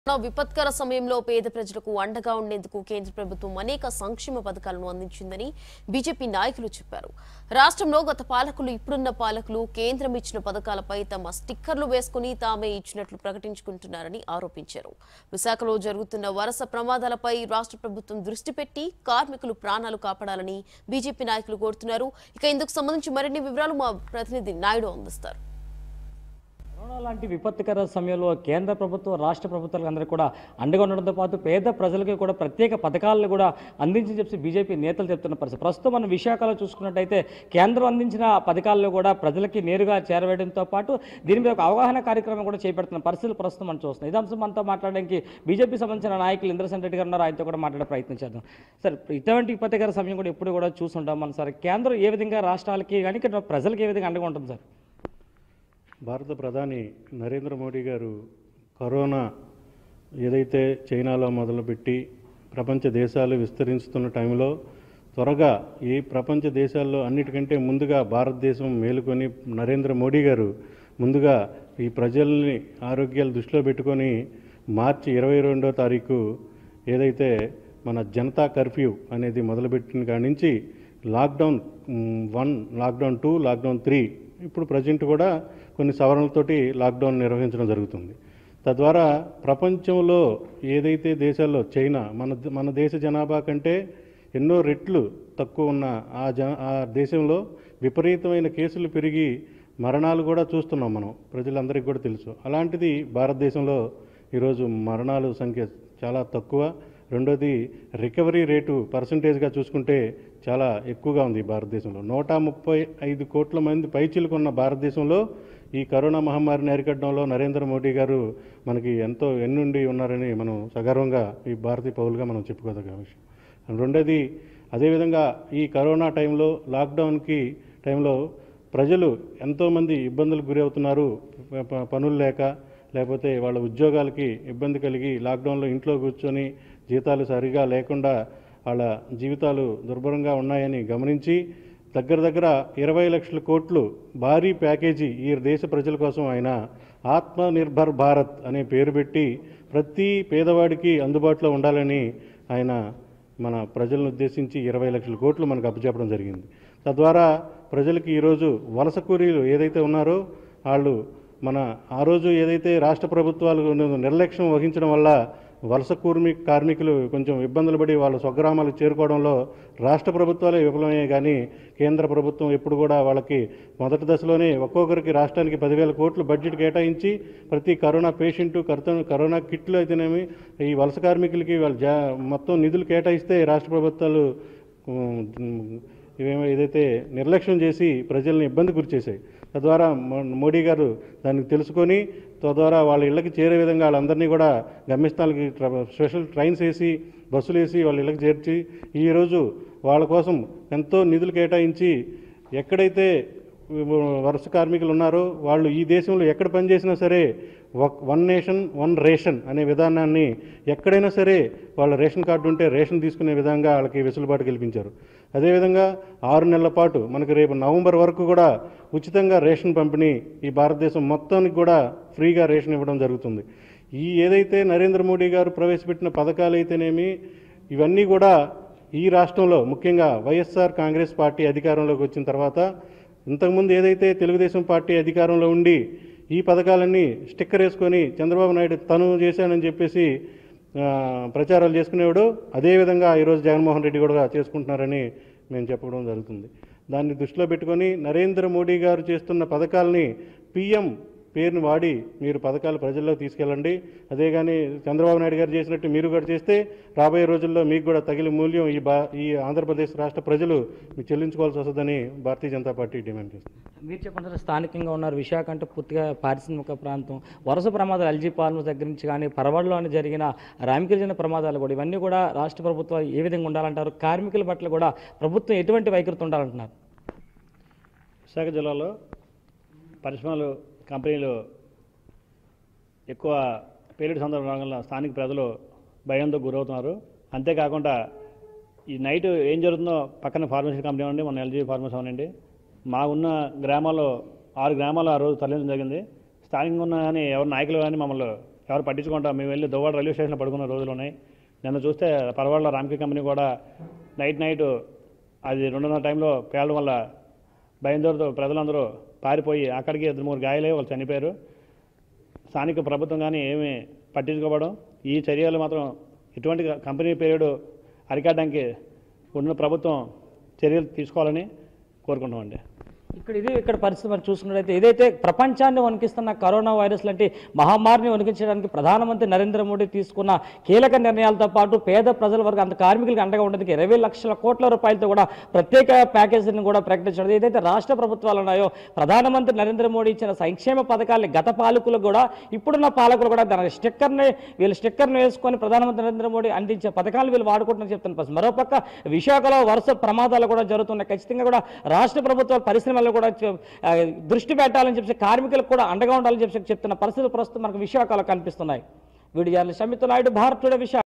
corona విపత్కర సమయంలో పేద ప్రజలకు అండగా ఉండేందుకు కేంద్ర ప్రభుత్వం అనేక సంక్షేమ పథకాలను అందించిందని బీజేపీ నాయకులు చెప్పారు రాష్ట్రంలో గత పాలకులు ఇప్పుడున్న పాలకులు కేంద్రం ఇచ్చిన పథకాలపై తమ స్టిక్కర్లు వేసుకుని తామే ఇచ్చినట్లు ప్రకటించుకుంటున్నారని ఆరోపించారు విశాఖలో జరుగుతున్న వరుస ప్రమాదాలపై రాష్ట్ర ప్రభుత్వం దృష్టి పెట్టి కార్మికులు ప్రాణాలు కాపాడాలని బీజేపీ నాయకులు కోరుతున్నారు ఇక ఇందుకు సంబంధించి మరిన్ని వివరాలు మా ప్రతినిధి నాయుడు అందిస్తారు కరోనా లాంటి విపత్తుకర సమయంలో కేంద్ర ప్రభుత్వం రాష్ట్ర ప్రభుత్వాలకు అందరూ కూడా అండగా ఉండడంతో పాటు పేద ప్రజలకి కూడా ప్రత్యేక పథకాలను కూడా అందించి చెప్పి బీజేపీ నేతలు చెప్తున్న పరిస్థితి ప్రస్తుతం మనం విశాఖలో చూసుకున్నట్టయితే కేంద్రం అందించిన పథకాలను కూడా ప్రజలకి నేరుగా చేరవేయడంతో పాటు దీని మీద ఒక అవగాహన కార్యక్రమం కూడా చేపడుతున్న పరిస్థితులు ప్రస్తుతం మనం చూస్తున్నాం ఇదే అంశం మనతో మాట్లాడడానికి బీజేపీ సంబంధించిన నాయకులు ఇంద్రసేన్ రెడ్డి గారు ఉన్నారు ఆయనతో కూడా మాట్లాడే ప్రయత్నం చేద్దాం సార్ ఇటువంటి విపత్తికర సమయం కూడా ఎప్పుడు కూడా చూస్తుంటాం మనం సార్ కేంద్రం ఏ విధంగా రాష్ట్రాలకి కానీ ఇక్కడ ప్రజలకి ఏ విధంగా అండగా ఉంటుంది సార్ భారత ప్రధాని నరేంద్ర మోడీ గారు కరోనా ఏదైతే చైనాలో మొదలుపెట్టి ప్రపంచ దేశాలు విస్తరిస్తున్న టైంలో త్వరగా ఈ ప్రపంచ దేశాల్లో అన్నిటికంటే ముందుగా భారతదేశం మేలుకొని నరేంద్ర మోడీ గారు ముందుగా ఈ ప్రజల్ని ఆరోగ్యాలు దృష్టిలో పెట్టుకొని మార్చి ఇరవై రెండో తారీఖు ఏదైతే మన జనతా కర్ఫ్యూ అనేది మొదలుపెట్టిన కాడి నుంచి లాక్డౌన్ మ్, one lockdown two lockdown three ఇప్పుడు ప్రజెంట్ కూడా కొన్ని సవరణలతోటి లాక్డౌన్ నిర్వహించడం జరుగుతుంది తద్వారా ప్రపంచంలో ఏదైతే దేశాల్లో చైనా మన మన దేశ జనాభా కంటే ఎన్నో రెట్లు తక్కువ ఉన్న ఆ జ ఆ దేశంలో విపరీతమైన కేసులు పెరిగి మరణాలు కూడా చూస్తున్నాం మనం ప్రజలందరికీ కూడా తెలుసు అలాంటిది భారతదేశంలో ఈరోజు మరణాలు సంఖ్య చాలా తక్కువ రెండోది రికవరీ రేటు పర్సంటేజ్గా చూసుకుంటే చాలా ఎక్కువగా ఉంది భారతదేశంలో నూట ముప్పై ఐదు కోట్ల మంది పైచిలుకున్న భారతదేశంలో ఈ కరోనా మహమ్మారిని అరికట్టడంలో నరేంద్ర మోడీ గారు మనకి ఎంతో ఎన్నుండి ఉన్నారని మనం సగర్వంగా ఈ భారతీయ పౌరులుగా మనం చెప్పుకోదగ్గ విషయం రెండోది అదేవిధంగా ఈ కరోనా టైంలో లాక్డౌన్కి టైంలో ప్రజలు ఎంతోమంది ఇబ్బందులకు గురి అవుతున్నారు ప- ప- పనులు లేక లేకపోతే వాళ్ళ ఉద్యోగాలకి ఇబ్బంది కలిగి లాక్డౌన్లో ఇంట్లో కూర్చొని జీతాలు సరిగా లేకుండా వాళ్ళ జీవితాలు దుర్భరంగా ఉన్నాయని గమనించి దగ్గర దగ్గర ఇరవై లక్షల కోట్లు భారీ ప్యాకేజీ ఈ దేశ ప్రజల కోసం ఆయన ఆత్మనిర్భర్ భారత్ అనే పేరు పెట్టి ప్రతి పేదవాడికి అందుబాటులో ఉండాలని ఆయన మన ప్రజలను ఉద్దేశించి ఇరవై లక్షల కోట్లు మనకు అప్పచెప్పడం జరిగింది తద్వారా ప్రజలకి ఈరోజు వలస కూలీలు ఏదైతే ఉన్నారో వాళ్ళు మన ఆ రోజు ఏదైతే రాష్ట్ర ప్రభుత్వాలు నిర్లక్ష్యం వహించడం వల్ల వలస కూర్మి కార్మికులు కొంచెం ఇబ్బందులు పడి వాళ్ళ స్వగ్రామాలకు చేరుకోవడంలో రాష్ట్ర ప్రభుత్వాలే విఫలమయ్యాయి కానీ కేంద్ర ప్రభుత్వం ఎప్పుడు కూడా వాళ్ళకి మొదటి దశలోనే ఒక్కొక్కరికి రాష్ట్రానికి పదివేల కోట్లు బడ్జెట్ కేటాయించి ప్రతి కరోనా పేషెంట్ కరోనా కిట్లు అయితేనేమి ఈ వలస కార్మికులకి వాళ్ళ జా మొత్తం నిధులు కేటాయిస్తే రాష్ట్ర ప్రభుత్వాలు ఉమ్, ఇవేమో ఏదైతే నిర్లక్ష్యం చేసి ప్రజల్ని ఇబ్బంది గురిచేశాయి తద్వారా మో- మోడీ గారు దాన్ని తెలుసుకొని తద్వారా వాళ్ళ ఇళ్ళకి చేరే విధంగా వాళ్ళందరినీ కూడా గమ్యస్థానాలకి ట్ర- స్పెషల్ ట్రైన్స్ వేసి బస్సులు వేసి వాళ్ళ ఇళ్ళకి చేర్చి ఈరోజు వాళ్ళ కోసం ఎంతో నిధులు కేటాయించి ఎక్కడైతే వలస కార్మికులు ఉన్నారో వాళ్ళు ఈ దేశంలో ఎక్కడ పనిచేసినా సరే ఒక- వన్ నేషన్ వన్ రేషన్ అనే విధానాన్ని ఎక్కడైనా సరే వాళ్ళ రేషన్ కార్డు ఉంటే రేషన్ తీసుకునే విధంగా వాళ్ళకి వెసులుబాటు కల్పించారు అదేవిధంగా ఆరు నెలల పాటు మనకు రేపు నవంబర్ వరకు కూడా ఉచితంగా రేషన్ పంపిణీ ఈ భారతదేశం మొత్తానికి కూడా ఫ్రీగా రేషన్ ఇవ్వడం జరుగుతుంది ఈ ఏదైతే నరేంద్ర మోడీ గారు ప్రవేశపెట్టిన పథకాలు అయితేనేమి ఇవన్నీ కూడా ఈ రాష్ట్రంలో ముఖ్యంగా వైఎస్ఆర్ కాంగ్రెస్ పార్టీ అధికారంలోకి వచ్చిన తర్వాత ఇంతకుముందు ఏదైతే తెలుగుదేశం పార్టీ అధికారంలో ఉండి ఈ పథకాలన్నీ స్టిక్కర్ వేసుకొని చంద్రబాబు నాయుడు తను చేశానని చెప్పేసి ఆ, ప్రచారాలు చేసుకునేవాడు అదేవిధంగా ఈరోజు జగన్మోహన్ రెడ్డి కూడా చేసుకుంటున్నారని మేము చెప్పడం జరుగుతుంది దాన్ని దృష్టిలో పెట్టుకొని నరేంద్ర మోడీ గారు చేస్తున్న పథకాలని పిఎం పేరుని వాడి మీరు పథకాలు ప్రజల్లో తీసుకెళ్ళండి అదే కానీ చంద్రబాబు నాయుడు గారు చేసినట్టు మీరు కూడా చేస్తే రాబోయే రోజుల్లో మీకు కూడా తగిలి మూల్యం ఈ బా ఈ ఆంధ్రప్రదేశ్ రాష్ట్ర ప్రజలు మీకు చెల్లించుకోవాల్సి వస్తుందని భారతీయ జనతా పార్టీ డిమాండ్ చేస్తుంది మీరు చెప్పండి సార్ స్థానికంగా ఉన్నారు విశాఖ అంటే పూర్తిగా పారిశ్రామిక ప్రాంతం వరుస ప్రమాదాలు ఎల్జీ పాలన దగ్గర నుంచి కానీ పరవడలోని జరిగిన రామిగిరిజన ప్రమాదాలు కూడా ఇవన్నీ కూడా రాష్ట్ర ప్రభుత్వాలు ఏ విధంగా ఉండాలంటారు కార్మికుల పట్ల కూడా ప్రభుత్వం ఎటువంటి వైఖరితో ఉండాలంటున్నారు విశాఖ జిల్లాలో పరిశ్రమలు కంపెనీలు ఎక్కువ పేలుడు సందర్భం వల్ల స్థానిక ప్రజలు భయంతో గురవుతున్నారు అంతేకాకుండా ఈ నైట్ ఏం జరుగుతుందో పక్కన ఫార్మసీ కంపెనీ ఉండి మన ఎల్జీ ఫార్మసీ అవునండి మా ఉన్న గ్రామాల్లో ఆరు గ్రామాలు ఆ రోజు తరలించడం జరిగింది స్థానికంగా ఉన్న కానీ ఎవరు నాయకులు కానీ మమ్మల్ని ఎవరు పట్టించుకుంటాం మేము వెళ్ళి దువ్వాడ రైల్వే స్టేషన్లో పడుకున్న రోజులు ఉన్నాయి నిన్న చూస్తే పరవాళ్ళ రామ్కి కంపెనీ కూడా నైట్ నైట్ అది రెండున్నర టైంలో పేలడం వల్ల భయందోరుతో ప్రజలందరూ పారిపోయి అక్కడికి ఇద్దరు మూడు గాయాలే వాళ్ళు చనిపోయారు స్థానిక ప్రభుత్వం కానీ ఏమీ పట్టించుకోవడం ఈ చర్యలు మాత్రం ఇటువంటి కంపెనీ పీరియడ్ అరికట్టడానికి ఉన్న ప్రభుత్వం చర్యలు తీసుకోవాలని కోరుకుంటామండి ఇక్కడ ఇది ఇక్కడ పరిస్థితి మరి చూసుకున్నట్లయితే ఏదైతే ప్రపంచాన్ని వణికిస్తున్న కరోనా వైరస్ లాంటి మహమ్మారిని వణికించడానికి ప్రధానమంత్రి నరేంద్ర మోడీ తీసుకున్న కీలక నిర్ణయాలతో పాటు పేద ప్రజల వరకు అంత కార్మికులకు అండగా ఉండడానికి ఇరవై లక్షల కోట్ల రూపాయలతో కూడా ప్రత్యేక ప్యాకేజీని కూడా ప్రకటించడం ఏదైతే రాష్ట్ర ప్రభుత్వాలు ఉన్నాయో ప్రధానమంత్రి నరేంద్ర మోడీ ఇచ్చిన సంక్షేమ పథకాల్ని గత పాలకులు కూడా ఇప్పుడున్న పాలకులు కూడా దాని స్టిక్కర్ని వీళ్ళు స్టిక్కర్ని వేసుకొని ప్రధానమంత్రి నరేంద్ర మోడీ అందించే పథకాలు వీళ్ళు వాడుకుంటున్నారని చెప్తున్న పరిస్థితి మరోపక్క విశాఖలో వరుస ప్రమాదాలు కూడా జరుగుతున్నాయి ఖచ్చితంగా కూడా రాష్ట్ర ప్రభుత్వాలు పరిశ్రమలు కూడా చ- ఆ, దృష్టి పెట్టాలని చెప్పి కార్మికులకు కూడా అండగా ఉండాలని చెప్పి చెప్తున్న పరిస్థితులు ప్రస్తుతం మనకు విశాఖలో కనిపిస్తున్నాయి video journalist Amit Naidu Bharat today Visakha